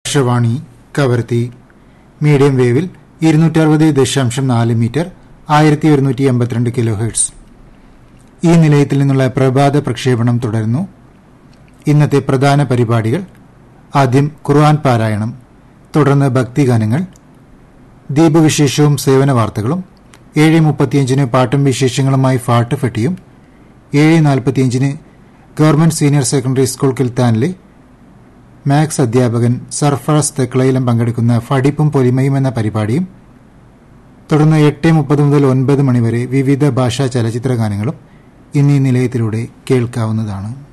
Akashvani കവർത്തി medium വേവിൽ ഇരുന്നൂറ്റി അറുപത് ദശാംശം നാല് മീറ്റർ ആയിരത്തി ഒരുന്നൂറ്റി എൺപത്തിരണ്ട് കിലോ ഹെർട്സ് ഈ നിലയത്തിൽ നിന്നുള്ള പ്രഭാത പ്രക്ഷേപണം തുടരുന്നു ഇന്നത്തെ പ്രധാന പരിപാടികൾ ആദ്യം ഖുർആൻ പാരായണം തുടർന്ന് ഭക്തിഗാനങ്ങൾ ദീപവിശേഷവും സേവന വാർത്തകളും ഏഴ് മുപ്പത്തിയഞ്ചിന് പാട്ടും വിശേഷങ്ങളുമായി ഫാട്ട് ഫെട്ടിയും ഏഴ് നാൽപ്പത്തിയഞ്ചിന് ഗവൺമെന്റ് സീനിയർ സെക്കൻഡറി സ്കൂൾ കിൽത്താനിലെ മാത്സ് അധ്യാപകൻ സർഫറാസ് തെക്കളയിലും പങ്കെടുക്കുന്ന ഫടിപ്പും പൊലിമയും എന്ന പരിപാടിയും തുടർന്ന് എട്ട് മുപ്പത് മുതൽ ഒൻപത് മണിവരെ വിവിധ ഭാഷാ ചലച്ചിത്ര ഗാനങ്ങളും ഇന്നീ നിലയത്തിലൂടെ കേൾക്കാവുന്നതാണ്